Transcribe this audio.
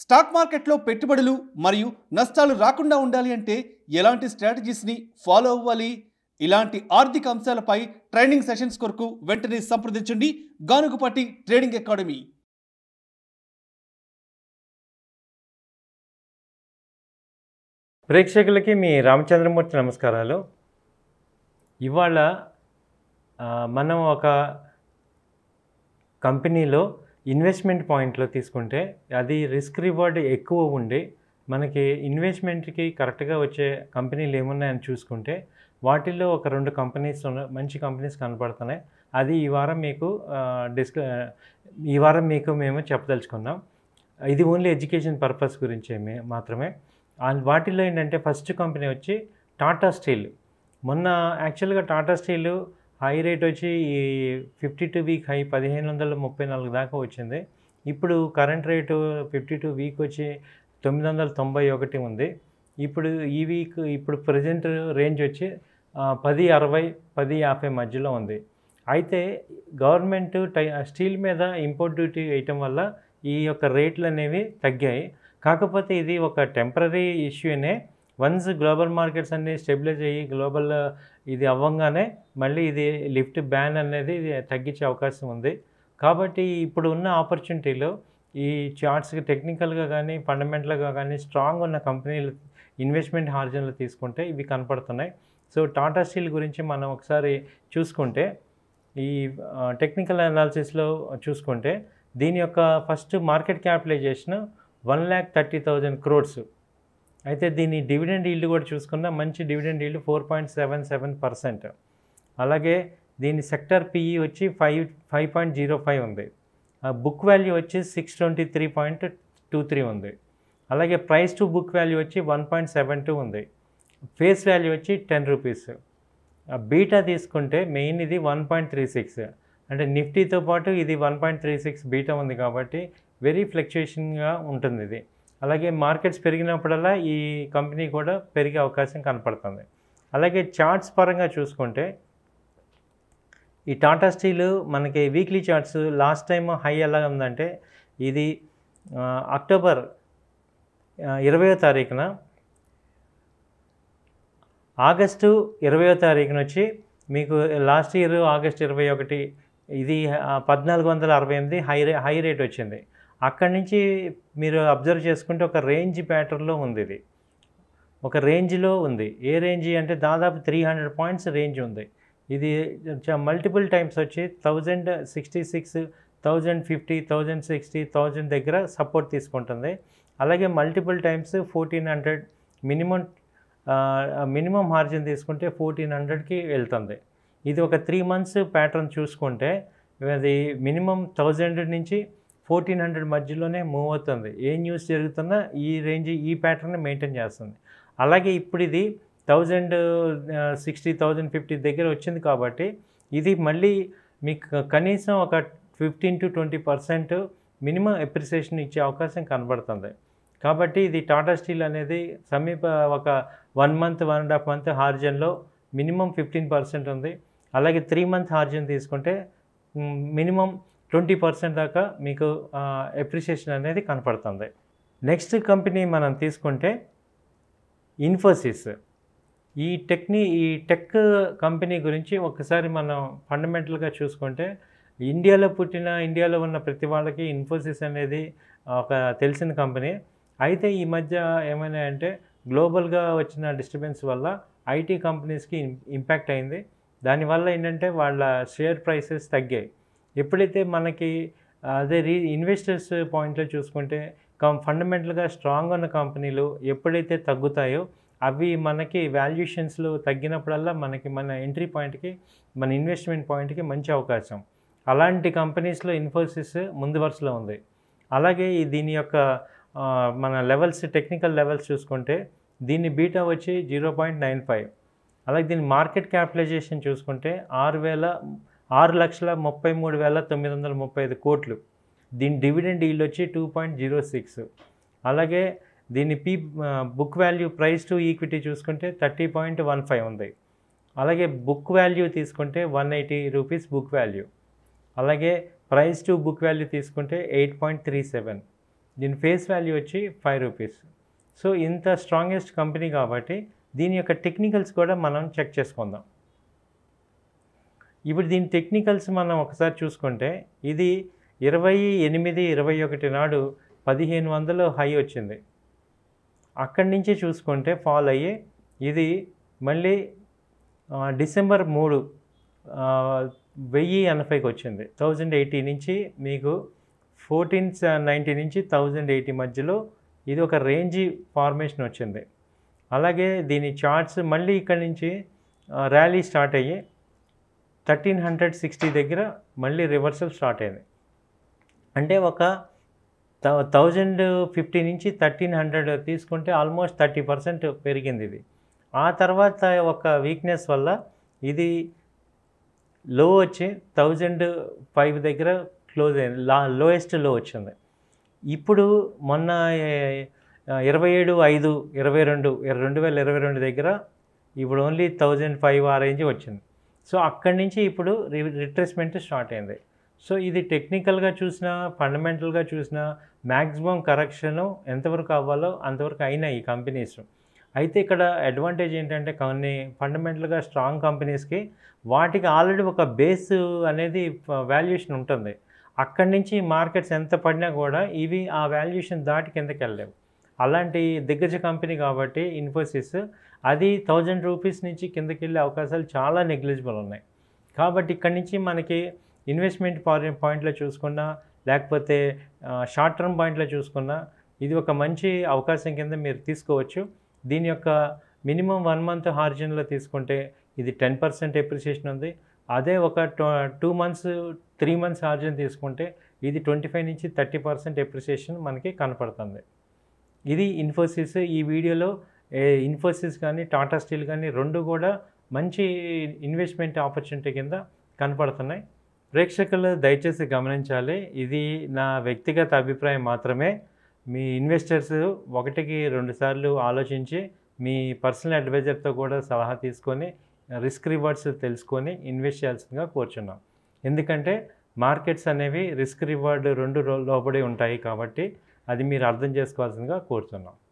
stock మార్కెట్లో పెట్టుబడులు మరియు నష్టాలు రాకుండా ఉండాలి అంటే ఎలాంటి స్ట్రాటజీస్ని ఫాలో అవ్వాలి ఇలాంటి ఆర్థిక అంశాలపై ట్రైనింగ్ సెషన్స్ కొరకు వెంటనే సంప్రదించండి గానుగుపట్టి ట్రేడింగ్ అకాడమీ ప్రేక్షకులకి మీ రామచంద్రమూర్తి నమస్కారాలు ఇవాళ ఆ, మనం ఒక కంపెనీలో ఇన్వెస్ట్మెంట్ పాయింట్లో తీసుకుంటే అది రిస్క్ రివార్డ్ ఎక్కువ ఉండి మనకి ఇన్వెస్ట్మెంట్కి కరెక్ట్గా వచ్చే కంపెనీలు ఏమున్నాయని చూసుకుంటే వాటిల్లో ఒక రెండు కంపెనీస్ ఉన్న- మంచి కంపెనీస్ కనపడుతున్నాయి అది ఈ వారం మీకు డిస్క ఈ వారం మీకు మేము చెప్పదలుచుకున్నాం ఇది ఓన్లీ ఎడ్యుకేషన్ పర్పస్ గురించి మాత్రమే ఆ- వాటిల్లో ఏంటంటే ఫస్ట్ కంపెనీ వచ్చి టాటా స్టీల్ మొన్న యాక్చువల్గా టాటా స్టీల్ హై రేట్ వచ్చి ఈ ఫిఫ్టీ టూ వీక్ హై పదిహేను వందల ముప్పై నాలుగు దాకా వచ్చింది ఇప్పుడు current rate fifty two week వచ్చి తొమ్మిది వందల తొంభై ఒకటి ఉంది ఇప్పుడు ఈ వీక్ ఇప్పుడు ప్రజెంట్ రేంజ్ వచ్చి ఆ, పది అరవై పది యాభై మధ్యలో ఉంది అయితే గవర్నమెంట్ టై స్టీల్ మీద ఇంపోర్ట్ డ్యూటీ వేయటం వల్ల ఈ యొక్క రేట్లు అనేవి తగ్గాయి కాకపోతే ఇది ఒక టెంపరీ ఇష్యూనే వన్స్ గ్లోబల్ మార్కెట్స్ అన్ని స్టెబిలైజ్ అయ్యి గ్లోబల్ ఇది అవ్వంగానే మళ్ళీ ఇది లిఫ్ట్ బ్యాన్ అనేది ఇది తగ్గించే అవకాశం ఉంది కాబట్టి ఇప్పుడు ఉన్న ఆపర్చునిటీలో ఈ చార్ట్స్కి టెక్నికల్గా కానీ ఫండమెంటల్గా కానీ స్ట్రాంగ్ ఉన్న కంపెనీలు ఇన్వెస్ట్మెంట్ హార్జన్లు తీసుకుంటే ఇవి కనపడుతున్నాయి సో టాటా స్టీల్ గురించి మనం ఒకసారి చూసుకుంటే ఈ టెక్నికల్ అనాలిసిస్లో చూసుకుంటే దీని యొక్క first market capitalisation one lakh thirty thousand crores అయితే దీని డివిడెండ్ ఈల్డ్ కూడా చూసుకున్నా మంచి dividend yield four point seven seven percent అలాగే దీని సెక్టర్ పిఈ వచ్చి five five point zero five ఉంది బుక్ వాల్యూ వచ్చి six twenty three point two three ఉంది అలాగే ప్రైస్ టు బుక్ వాల్యూ వచ్చి వన్ పాయింట్ సెవెన్ టూ ఉంది ఫేస్ వాల్యూ వచ్చి టెన్ రూపీస్ బీటా తీసుకుంటే మెయిన్ ఇది వన్ పాయింట్ త్రీ సిక్స్ అంటే నిఫ్టీతో పాటు ఇది one point three six beta ఉంది కాబట్టి వెరీ ఫ్లక్చుయేషన్గా ఉంటుంది ఇది అలాగే మార్కెట్స్ పెరిగినప్పుడల్లా ఈ కంపెనీ కూడా పెరిగే అవకాశం కనపడుతుంది అలాగే చార్ట్స్ పరంగా చూసుకుంటే ఈ టాటా స్టీల్ మనకి weekly charts last time high ఎలా ఉందంటే ఇది ఆ, అక్టోబర్ ఇరవయో తారీఖున ఆగస్టు ఇరవయో తారీఖున వచ్చి మీకు లాస్ట్ ఇయర్ ఆగస్ట్ ఇరవై ఒకటి ఇది ఆ, పద్నాలుగు వందల అరవై ఎనిమిది హై రే హై రేట్ వచ్చింది అక్కడి నుంచి మీరు అబ్జర్వ్ చేసుకుంటే ఒక రేంజ్ ప్యాటర్న్లో ఉంది ఇది ఒక రేంజ్లో ఉంది ఏ రేంజ్ అంటే దాదాపు త్రీ హండ్రెడ్ పాయింట్స్ రేంజ్ ఉంది ఇది మల్టిపుల్ టైమ్స్ వచ్చి thousand sixty six thousand fifty thousand sixty thousand దగ్గర సపోర్ట్ తీసుకుంటుంది అలాగే multiple times fourteen hundred minimum minimum margin తీసుకుంటే ఫోర్టీన్ హండ్రెడ్కి వెళ్తుంది ఇది ఒక త్రీ మంత్స్ ప్యాటర్న్ చూసుకుంటే అది మినిమం థౌజండ్ నుంచి ఫోర్టీన్ హండ్రెడ్ మధ్యలోనే మూవ్ అవుతుంది ఏ న్యూస్ జరుగుతున్నా ఈ రేంజ్ ఈ ప్యాటర్న్ మెయింటైన్ చేస్తుంది అలాగే ఇప్పుడు ఇది థౌజండ్ సిక్స్టీ థౌజండ్ ఫిఫ్టీ దగ్గర వచ్చింది కాబట్టి ఇది మళ్ళీ మీకు కనీసం ఒక fifteen to twenty percent minimum appreciation ఇచ్చే అవకాశం కనబడుతుంది కాబట్టి ఇది టాటా స్టీల్ అనేది సమీప ఒక one month one and half month హార్జన్లో మినిమం ఫిఫ్టీన్ పర్సెంట్ ఉంది అలాగే త్రీ మంత్ హార్జన్ తీసుకుంటే మినిమం ట్వంటీ పర్సెంట్ దాకా మీకు ఎప్రిసియేషన్ అనేది కనపడుతుంది నెక్స్ట్ కంపెనీ మనం తీసుకుంటే ఇన్ఫోసిస్ ఈ టెక్ని ఈ టెక్ కంపెనీ గురించి ఒకసారి మనం ఫండమెంటల్గా చూసుకుంటే ఇండియాలో పుట్టిన ఇండియాలో ఉన్న ప్రతి వాళ్ళకి ఇన్ఫోసిస్ అనేది ఒక తెలిసిన కంపెనీ అయితే ఈ మధ్య ఏమైనా అంటే గ్లోబల్గా వచ్చిన డిస్టర్బెన్స్ వల్ల ఐటీ కంపెనీస్కి ఇంపాక్ట్ అయింది దానివల్ల ఏంటంటే వాళ్ళ షేర్ ప్రైసెస్ తగ్గాయి ఎప్పుడైతే మనకి అదే రీ ఇన్వెస్టర్స్ పాయింట్లో చూసుకుంటే కం ఫండమెంటల్గా స్ట్రాంగ్ ఉన్న కంపెనీలు ఎప్పుడైతే తగ్గుతాయో అవి మనకి వాల్యుయేషన్స్లో తగ్గినప్పుడల్లా మనకి మన ఎంట్రీ పాయింట్కి మన ఇన్వెస్ట్మెంట్ పాయింట్కి మంచి అవకాశం అలాంటి కంపెనీస్లో ఇన్ఫోసిస్ ముందు వరుసలో ఉంది అలాగే ఈ దీని యొక్క ఆ, మన లెవెల్స్ టెక్నికల్ లెవెల్స్ చూసుకుంటే దీని బీటా వచ్చి జీరో పాయింట్ నైన్ ఫైవ్ అలాగే దీని మార్కెట్ క్యాపిటలైజేషన్ చూసుకుంటే ఆరు వేల ఆరు లక్షల ముప్పై మూడు వేల తొమ్మిది వందల ముప్పై ఐదు కోట్లు దీని డివిడెండ్ ఈల్డ్ వచ్చి టూ పాయింట్ జీరో సిక్స్ అలాగే దీని P book value price to equity చూసుకుంటే థర్టీ పాయింట్ వన్ ఫైవ్ ఉంది అలాగే బుక్ వాల్యూ తీసుకుంటే one eighty rupees book value అలాగే ప్రైస్ టు బుక్ వాల్యూ తీసుకుంటే ఎయిట్ పాయింట్ త్రీ సెవెన్ దీని ఫేస్ వాల్యూ వచ్చి ఫైవ్ రూపీస్ సో ఇంత స్ట్రాంగెస్ట్ కంపెనీ కాబట్టి దీని యొక్క టెక్నికల్స్ కూడా మనం చెక్ చేసుకుందాం ఇప్పుడు దీని టెక్నికల్స్ మనం ఒకసారి చూసుకుంటే ఇది ఇరవై ఎనిమిది ఇరవై ఒకటి నాడు పదిహేను వందలు హై వచ్చింది అక్కడి నుంచి చూసుకుంటే ఫాల్ అయ్యి ఇది మళ్ళీ ఆ, డిసెంబర్ మూడు ఆ, వెయ్యి ఎనభైకి వచ్చింది థౌజండ్ ఎయిటీ నుంచి మీకు ఫోర్టీన్ నైంటీ నుంచి థౌజండ్ ఎయిటీ మధ్యలో ఇది ఒక రేంజీ ఫార్మేషన్ వచ్చింది అలాగే దీని చార్ట్స్ మళ్ళీ ఇక్కడి నుంచి ర్యాలీ స్టార్ట్ అయ్యి థర్టీన్ హండ్రెడ్ సిక్స్టీ దగ్గర మళ్ళీ రివర్సల్ స్టార్ట్ అయింది అంటే ఒక థౌజండ్ ఫిఫ్టీ నుంచి థర్టీన్ హండ్రెడ్ తీసుకుంటే ఆల్మోస్ట్ థర్టీ పర్సెంట్ పెరిగింది ఇది ఆ తర్వాత ఒక వీక్నెస్ వల్ల ఇది లో వచ్చి థౌజండ్ ఫైవ్ దగ్గర క్లోజ్ అయింది లా లోయెస్ట్ లో వచ్చింది ఇప్పుడు మొన్న ఇరవై ఏడు ఐదు ఇరవై రెండు రెండు వేల ఇరవై రెండు దగ్గర ఇప్పుడు ఓన్లీ థౌజండ్ ఫైవ్ ఆ రేంజ్ వచ్చింది సో అక్కడి నుంచి ఇప్పుడు రి రిట్రేస్మెంట్ స్టార్ట్ అయింది సో ఇది టెక్నికల్గా చూసినా ఫండమెంటల్గా చూసినా మ్యాక్సిమం కరెక్షన్ ఎంతవరకు అవ్వాలో అంతవరకు అయినాయి ఈ కంపెనీస్ అయితే ఇక్కడ అడ్వాంటేజ్ ఏంటంటే కొన్ని ఫండమెంటల్గా స్ట్రాంగ్ కంపెనీస్కి వాటికి ఆల్రెడీ ఒక బేస్ అనేది వాల్యుయేషన్ ఉంటుంది అక్కడి నుంచి మార్కెట్స్ ఎంత పడినా కూడా ఇవి ఆ వాల్యుయేషన్ దాటి కిందకి వెళ్ళలేవు అలాంటి దిగ్గజ కంపెనీ కాబట్టి ఇన్ఫోసిస్ అది థౌజండ్ రూపీస్ నుంచి కిందకి వెళ్ళే అవకాశాలు చాలా నెగ్లిజిబుల్ ఉన్నాయి కాబట్టి ఇక్కడి నుంచి మనకి ఇన్వెస్ట్మెంట్ పాయింట్లో చూసుకున్నా లేకపోతే షార్ట్ టర్మ్ పాయింట్లో చూసుకున్నా ఇది ఒక మంచి అవకాశం కింద మీరు తీసుకోవచ్చు దీని యొక్క మినిమం వన్ మంత్ హార్జిన్లో తీసుకుంటే ఇది టెన్ పర్సెంట్ ఎప్రిసియేషన్ ఉంది అదే ఒక two months three months horizon తీసుకుంటే ఇది ట్వంటీ ఫైవ్ నుంచి థర్టీ పర్సెంట్ ఎప్రిసియేషన్ మనకి కనపడుతుంది ఇది ఇన్ఫోసిస్ ఈ వీడియోలో ఇన్ఫోసిస్ కానీ టాటా స్టీల్ కానీ రెండు కూడా మంచి ఇన్వెస్ట్మెంట్ ఆపర్చునిటీ కింద కనపడుతున్నాయి ప్రేక్షకులు దయచేసి గమనించాలి ఇది నా వ్యక్తిగత అభిప్రాయం మాత్రమే మీ ఇన్వెస్టర్స్ ఒకటికి రెండు సార్లు ఆలోచించి మీ పర్సనల్ అడ్వైజర్తో కూడా సలహా తీసుకొని రిస్క్ రివార్డ్స్ తెలుసుకొని ఇన్వెస్ట్ చేయాల్సిందిగా కోరుచున్నాం ఎందుకంటే మార్కెట్స్ అనేవి రిస్క్ రివార్డ్ రెండు రో- లోబడి ఉంటాయి కాబట్టి అది మీరు అర్థం చేసుకోవాల్సిందిగా కోరుతున్నాం